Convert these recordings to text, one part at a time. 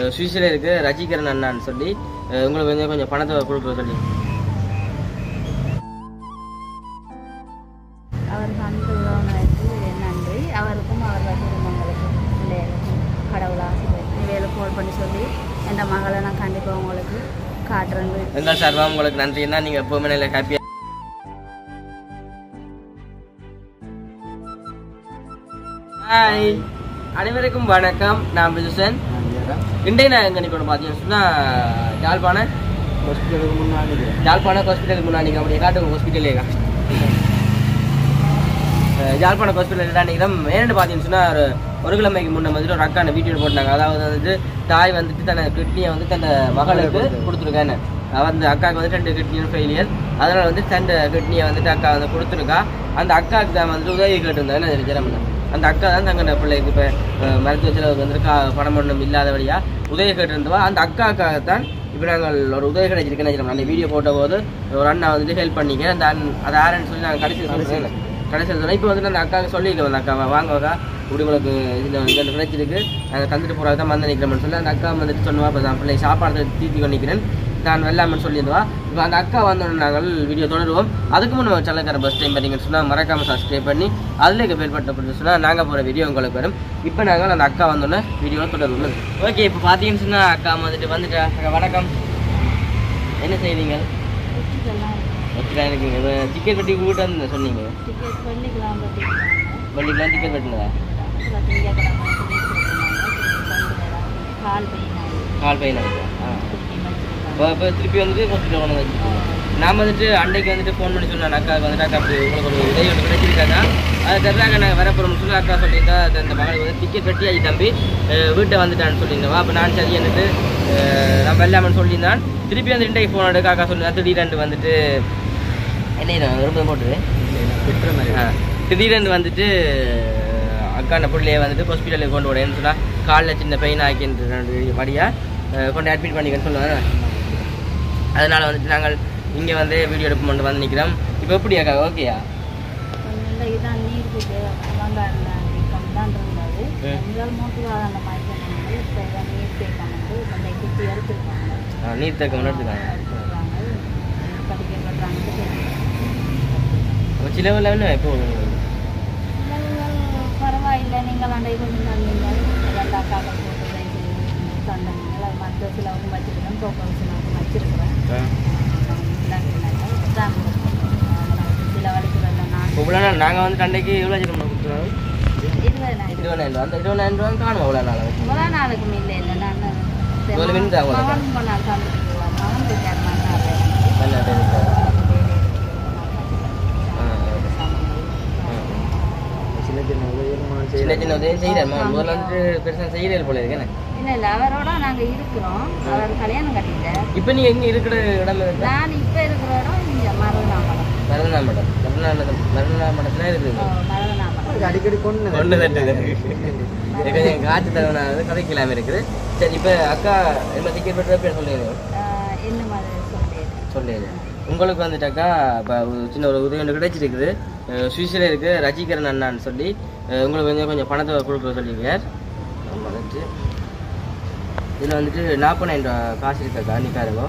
சுவிஸில் இருக்கு ரஜிகரன் அண்ணான்னு சொல்லி அஹ், உங்களுக்கு கொஞ்சம் கொஞ்சம் பணத்தை கொடுக்குற சொல்லி அவர் தந்த உறவினருக்கு நன்றி அவருக்கும் அவர்கள் குடும்பங்களுக்கும் பிள்ளைகளுக்கும் கடவுள் ஆசீர்வதித்து வேலை ஃபோன் பண்ணி சொல்லி என் மகளை நான் கண்டிப்பாக உங்களுக்கு காட்டுறேன் எங்கள் சார்பாக உங்களுக்கு நன்றி என்ன நீங்கள் எப்போவுமே நல்ல ஹாப்பியாக ஹாய் அனைவருக்கும் வணக்கம் நான் பிதுசன் இன்றைய நான் எங்கே நிற்கணும் பார்த்தீங்கன்னு சொன்னால் யாழ்ப்பாண ஹாஸ்பிட்டலுக்கு முன்னாடி யாழ்ப்பாண ஹாஸ்பிட்டலுக்கு முன்னாடி அப்படியே காட்டு ஹாஸ்பிட்டலே யாழ்ப்பாண ஹாஸ்பிட்டல் தான் நிற்கிறோம் ஏன்னு பார்த்தீங்கன்னு சொன்னால் ஒரு ஒரு கிழமைக்கு முன்ன வந்துட்டு ஒரு அக்கான வீடியோ போட்டாங்க அதாவது வந்துட்டு தாய் வந்துட்டு தன் கிட்னியை வந்து தன் மகளுக்கு கொடுத்துருக்கான்னு வந்து அக்காவுக்கு வந்து ரெண்டு கிட்னியும் ஃபெயிலியர் அதனால வந்து தன் கிட்னியை வந்துட்டு அக்கா வந்து கொடுத்துருக்கா அந்த அக்காவுக்கு தான் வந்துட்டு உதவி கேட்டிருந்தாங்க ஜெரமன் அந்த அக்கா தான் தங்க பிள்ளைக்கு இப்போ மருத்துவ செலவுக்கு வந்துட்டு கா பணம் ஒன்றும் இல்லாதபடியா உதவி கேட்டிருந்தவா அந்த அக்காவுக்காகத்தான் இப்போ நாங்கள் ஒரு உதவி கிடைச்சிருக்கேன்னு நினைக்கிறோம் அந்த வீடியோ போட்ட போது ஒரு அண்ணா வந்துட்டு ஹெல்ப் பண்ணிக்க அந்த அண்ணன் அது யாருன்னு சொல்லி நாங்கள் கடைசி சொல்லுறேன் கடைசியில் சொன்னேன் இப்போ வந்து அந்த அக்காவுக்கு சொல்லியிருக்கோம் அந்த அக்கா வாங்க அக்கா இப்படி உங்களுக்கு இதில் இதில் கிடைச்சிருக்கு நாங்கள் தந்துட்டு போகிறது தான் வந்து நிற்கிறோம்னு சொல்லி அந்த அக்கா வந்துட்டு சொன்னவா இப்போ நான் பிள்ளை சாப்பாடு தீர்த்தி கொண்டிருக்கிறேன் நான் வெள்ளாமன்னு சொல்லியிருந்தவா இப்போ அந்த அக்கா வந்தோடனே நாங்கள் வீடியோ தொடருவோம் அதுக்கு முன்னே சேனல்கார பஸ் டைம் பார்த்தீங்கன்னு சொன்னால் மறக்காமல் சப்ஸ்கிரைப் பண்ணி அதில் பேர் பட்ட சொன்னால் நாங்கள் போகிற வீடியோ உங்களுக்கு வரும் இப்போ நாங்கள் அந்த அக்கா வந்தோடனே வீடியோ தொடருவோம் ஓகே இப்போ பார்த்தீங்கன்னு சொன்னால் அக்கா வந்துட்டு வந்துட்டா அக்கா வணக்கம் என்ன செய்வீங்க ஒத்துக்கா இருக்கீங்க டிக்கெட் கட்டி வீட்டு வந்து சொன்னீங்க டிக்கெட் பண்ணிக்கலாம் வண்டிக்கெலாம் டிக்கெட் கட்டினதா கால் பெயின் கால் பையன் ஆ இப்போ இப்போ திருப்பி வந்துட்டு ஹாஸ்பிட்டல் கொண்டு வச்சுருக்கோம் நான் வந்துட்டு அன்னைக்கு வந்துட்டு ஃபோன் பண்ணி சொன்னேன் அக்காவுக்கு வந்துட்டு அக்கா அப்படி உங்களுக்கு ஒரு உதவி ஒன்று கிடைச்சிருக்காங்க அது தெரியாங்க நாங்கள் வர போகிறோம்னு சொல்லி அக்கா சொல்லியிருந்தா அது அந்த மகளுக்கு வந்து டிக்கெட் கட்டி ஆகி தம்பி அஹ் வீட்டை வந்துட்டான்னு சொல்லியிருந்தவா அப்போ நான் சரி என்னட்டு நான் வெள்ளாமன்னு சொல்லியிருந்தான் திருப்பி வந்து இன்றைக்கு ஃபோன் எடுக்க அக்கா சொல்லி திடீரெண்டு வந்துட்டு என்ன ரொம்ப போட்டுரு விட்டுற மாதிரி ஆ, திடீரென்று வந்துட்டு அக்கா அந்த பிள்ளைய வந்துட்டு ஹாஸ்பிட்டலுக்கு கொண்டு விடேன்னு சொன்னா காலில் சின்ன பெயின் ஆக்கின்ற படியாக கொண்டு அட்மிட் பண்ணிக்கன்னு சொல்லுவாங்க அதனால வந்துட்டு நாங்கள் இங்கே வந்து வீடியோ எடுப்பு கொண்டு வந்து நிற்கிறோம் இப்போ எப்படி அக்கா ஓகேயா கொஞ்சம் இதான் நீர் போட்டு அவங்க அந்த வீக்கம் தான் இருந்தது ம். முதல் மூட்டு அந்த மாதிரி பண்ணாங்க இப்போ இதான் நீர் தேக்கம் வந்து கொஞ்சம் குத்தி எடுத்துருக்காங்க நீர் தக்கம் எடுத்துக்காங்க எடுத்துருக்காங்க படிக்க கட்டுறாங்க அப்போ சிலவில் என்ன எப்போ பரவாயில்லை நீங்கள் அண்டை கொஞ்சம் தந்தீங்க ரெண்டு அக்காக்கள் போட்டு தந்தாங்க அது மற்ற சிலவுக்கும் வச்சிருக்கேன் போக்குவரத்து சிலவுக்கும் வச்சிருக்கிறேன் சில வலிக்கிறத நான் இவ்வளோ நாள் நாங்கள் வந்து அன்றைக்கு எவ்வளோ சிக்கன் கொடுத்துருவோம் இருபதாயிரம் இருபதாயிரம் ரூபா அந்த இருபதாயிரம் ரூபா காணும் அவ்வளோ நாள் இவ்வளோ நாளுக்கும் இல்லை இல்லை நான் இவ்வளவு minute ஆகும் அதுக்கு. மகன் போனால் தந்துட்டு மகன் போய் மாட்டாரு நல்ல சின்ன சின்ன உதவியெல்லாம் சின்ன செய்யலாம் சின்ன உதவி செய்கிறார் முதல்ல வந்துட்டு பெருசாக செய்கிறேன் போல இருக்கேன் இல்லை இல்லை அவரோட நாங்கள் இருக்கிறோம் அவர் கல்யாணம் கட்டிட்டார் இப்போ நீங்கள் எங்கே இருக்கிற இடம் இருக்கா நான் இப்போ இருக்கிற இடம் இங்கே மருதநாமலம் மரணா மடம் மரணா மரணா மடத்துல இருக்குது மருதநாமலம் அடிக்கடி கொண்டு கொண்டு தட்டுது கொஞ்சம் காற்று தவணாவது கதைக்கலாம இருக்குது சரி இப்போ அக்கா என்ன டிக்கெட் பெற்ற பேர் சொல்லுங்க ஆஹ் என்ன மாதிரி சொல்லிடு சொல்லுங்க உங்களுக்கு வந்துட்டாக்கா இப்போ சின்ன ஒரு உதவி ஒன்று கிடைச்சிருக்குது அஹ் சுவிஸில் இருக்கு ரஜிகரன் அண்ணான்னு சொல்லி அஹ் உங்களுக்கு கொஞ்சம் கொஞ்சம் பணத்தை கொடுக்க சொல்லியிருக்கார் ஆமாம் வந்துட்டு இதில் வந்துட்டு நாற்பதாயிரம் ரூபா காசு இருக்காக்கா நிற்காருங்க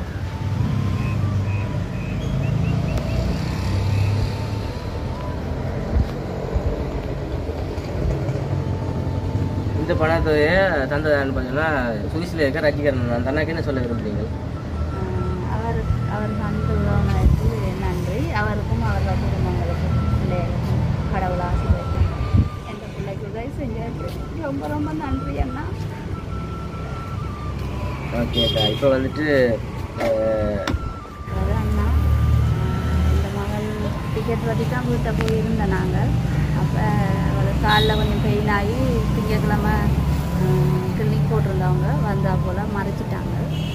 இந்த பணத்தையே தந்ததான்னு பார்த்தீங்கன்னா சுவிஸில் இருக்க ரஜிகரன் நான் தனக்கு என்ன சொல்ல விரும்புறீங்க அவர் அவர் தந்த உறவினருக்கு நன்றி அவருக்கும் அவர்கள் குடும்பங்களுக்கும் பிள்ளைகளுக்கும் கடவுள் ஆசீர்வதித்து எந்த பிள்ளைக்கு உதவி செஞ்சாச்சு ரொம்ப ரொம்ப நன்றி அண்ணா ஓகே அக்கா இப்போ வந்துட்டு அஹ், அதாவது அண்ணா ஆஹ் இந்த மகள் டிக்கெட் வட்டி தான் வீட்டை போயிருந்தேன் நாங்கள் அப்போ அவளுக்கு காலில் கொஞ்சம் பெயின் ஆகி திங்கக்கிழமை கிளினிக் போட்டிருந்தவங்க வந்தா போல் மறைச்சிட்டாங்க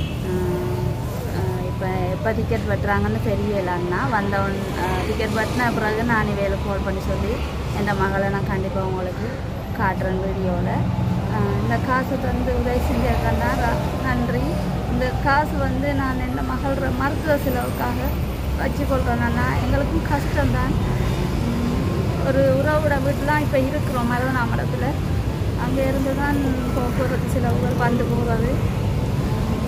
இப்போ எப்போ டிக்கெட் வெட்டுறாங்கன்னு தெரியல அண்ணா வந்தவன் டிக்கெட் வெட்டின பிறகு நான் வேலை கால் பண்ணி சொல்லி என் மகளை நான் கண்டிப்பாக உங்களுக்கு காட்டுறேன் வீடியோவில் இந்த காசு தந்து உதவி செஞ்சிருக்கேன்னா நன்றி இந்த காசு வந்து நான் என் மகளோட மருத்துவ செலவுக்காக வச்சுக்கொள்கிறேன்னா எங்களுக்கும் கஷ்டம்தான் உம், ஒரு உறவோட வீட்டிலாம் இப்போ இருக்கிறோம் மருதநாமடத்தில் அங்கே இருந்து தான் போக்குவரத்து செலவுகள் வந்து போகிறது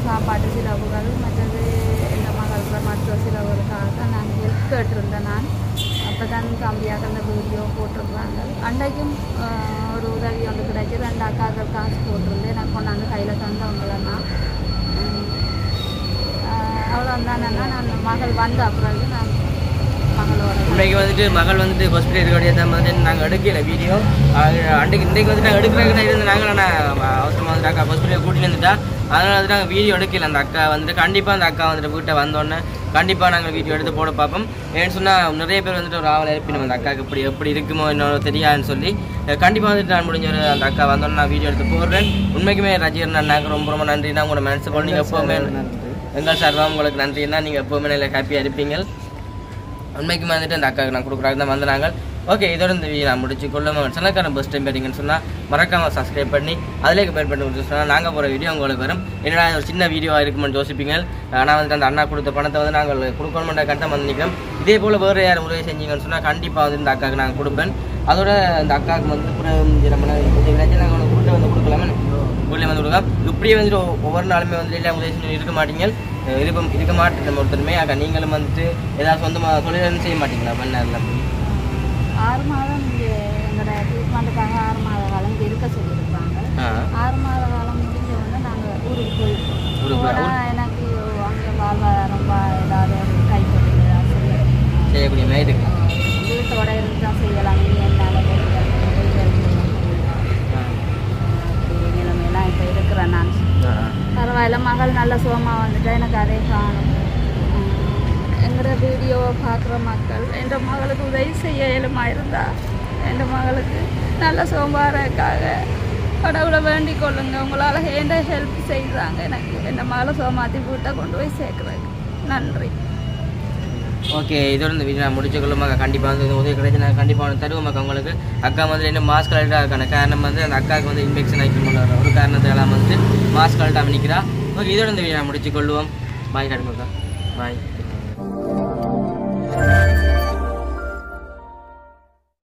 சாப்பாட்டு செலவுகள் மற்றது இந்த மகளுக்கு மருத்துவ செலவுகளுக்காக தான் நான் ஹெல்ப் கேட்டிருந்தேன் நான் அப்போ தான் தம்பியாக அந்த வீடியோ போட்டிருந்தாங்க அன்றைக்கும் ஆஹ், ஒரு உதவி ஒன்று கிடைச்சி ரெண்டு அக்காக்கள் காசு போட்டிருந்தேன் எனக்கு கொண்டாந்து கையில் தந்தவங்களன்னா அவ்வளோ தானேன்னா நான் மகள் வந்த அப்புறம் நான் மகளோட இன்னைக்கு வந்துட்டு மகள் வந்துட்டு ஹாஸ்பிட்டல் இருக்கக்கூடிய தான் வந்துட்டு நாங்கள் எடுக்கல வீடியோ அன்றைக்கு இன்றைக்கு வந்து நாங்கள் எடுக்கிறதுக்கு இருந்து நாங்கள் ஆனால் அவசரமாக வந்துட்டு அக்கா ஹாஸ்பிட்டல் கூட்டிட்டு வந்துட்டா அதனால வந்துட்டு நாங்கள் வீடியோ எடுக்கல அந்த அக்கா வந்துட்டு கண்டிப்பாக அந்த அக்கா வந்துட்டு வீட்டை வந்தோடனே கண்டிப்பாக நாங்கள் வீடியோ எடுத்து போட பார்ப்போம் ஏன்னு சொன்னால் நிறைய பேர் வந்துட்டு ஒரு ஆவலை இருப்பினோம் அந்த அக்காவுக்கு இப்படி எப்படி இருக்குமோ என்னோட தெரியாதுன்னு சொல்லி கண்டிப்பாக வந்துட்டு நான் முடிஞ்ச ஒரு அந்த அக்கா வந்தோடனே நான் வீடியோ எடுத்து போடுறேன் உண்மைக்குமே ரஜீர் அண்ணாக்கு ரொம்ப ரொம்ப நன்றி நான் உங்களோட மனசு போல் நீங்கள் எப்போவுமே எங்கள் சார்பாக உங்களுக்கு நன்றின்னா நீங்கள் எப்போவுமே நல்ல ஹாப்பியாக இருப்பீங்க உண்மைக்கு வந்துட்டு அந்த அக்காவுக்கு நான் கொடுக்குறாங்க தான் வந்தாங்க ஓகே இதோட இந்த வீடியோ நான் முடிச்சு கொள்ளும் சொன்னக்காரன் பஸ் டைம் பார்த்தீங்கன்னு சொன்னால் மறக்காம சப்ஸ்கிரைப் பண்ணி அதிலே கமெண்ட் பண்ணி கொடுத்து சொன்னால் நாங்கள் போகிற வீடியோ உங்களுக்கு வரும் என்னடா இது ஒரு சின்ன வீடியோவாக இருக்குமென்னு யோசிப்பீங்க ஆனால் வந்துட்டு அந்த அண்ணா கொடுத்த பணத்தை வந்து நாங்கள் கொடுக்கணுமென்ற கட்டம் வந்து நிற்கிறோம் இதே போல் வேறு யார் உதவி செஞ்சீங்கன்னு சொன்னால் கண்டிப்பாக வந்து இந்த அக்காவுக்கு நாங்கள் கொடுப்பேன் அதோட இந்த அக்காவுக்கு வந்து அப்புறம் நம்ம நாங்கள் உங்களுக்கு கூட்ட வந்து கொடுக்கலாமே ஊர்லேயே வந்து கொடுக்கலாம் இப்படியே வந்துட்டு ஒ- ஒவ்வொரு நாளுமே வந்து இல்லை உதவி செஞ்சு இருக்க மாட்டீங்க அஹ் இருக்க இருக்க மாட்டேன் நம்ம ஒருத்தருமே அக்கா நீங்களும் வந்துட்டு ஏதாவது சொந்தமாக தொழில் செய்ய மாட்டீங்களா பண்ண ஆறு மாதம் இங்கே எங்களோட ட்ரீட்மெண்ட்டுக்காக ஆறு மாத காலம் இங்கே இருக்க சொல்லியிருப்பாங்க ஆ ஆறு மாத காலம் முடிஞ்ச உடனே நாங்கள் ஊருக்கு போயிருக்கோம் ஊருக்கு போய்- போனால் எனக்கு அங்கே வாழ்வாதாரம் வா ஏதாவது ஒரு கைப்பொருள் ஏதாவது செய்ய- செய்யக்கூடிய மாதிரி இருக்கு வீட்டோட இருந்து தான் செய்யலாம் நீ என்னால் வெளியில் வெளியில் ஆ. அப்படி நிலைமையெல்லாம் இப்போ இருக்கிறேன் நான் ஆ. பரவாயில்ல மகள் நல்ல சுகமாக வந்துட்டா எனக்கு அதே காணும் எங்களோட வீடியோவை பார்க்குற மக்கள் என் மகளுக்கு உதவி செய்ய இயலுமா இருந்தா என் மகளுக்கு நல்ல சோம்பாரக்காக கடவுளை வேண்டிக் கொள்ளுங்க உங்களால் ஏண்ட ஹெல்ப் செய்கிறாங்க எனக்கு என் மகளை சோமாத்தி வீட்டை கொண்டு போய் சேர்க்குறேன் நன்றி ஓகே இதோட இந்த வீடியோ நான் முடிச்சு கொள்ளுமாக்கா கண்டிப்பாக வந்து இந்த உதவி கிடைச்சு நான் கண்டிப்பாக வந்து தருவோமாக்கா உங்களுக்கு அக்கா வந்து என்ன மாஸ்க் கலெக்டாக காரணம் வந்து அந்த அக்காவுக்கு வந்து இன்ஃபெக்ஷன் ஆகி பண்ணுற ஒரு காரணத்தால் வந்து மாஸ்க் கலெக்டாக நிற்கிறா ஓகே இதோட இந்த வீடியோ நான் முடிச்சு கொள்ளுவோம் பாய் கடுமாக்கா பாய்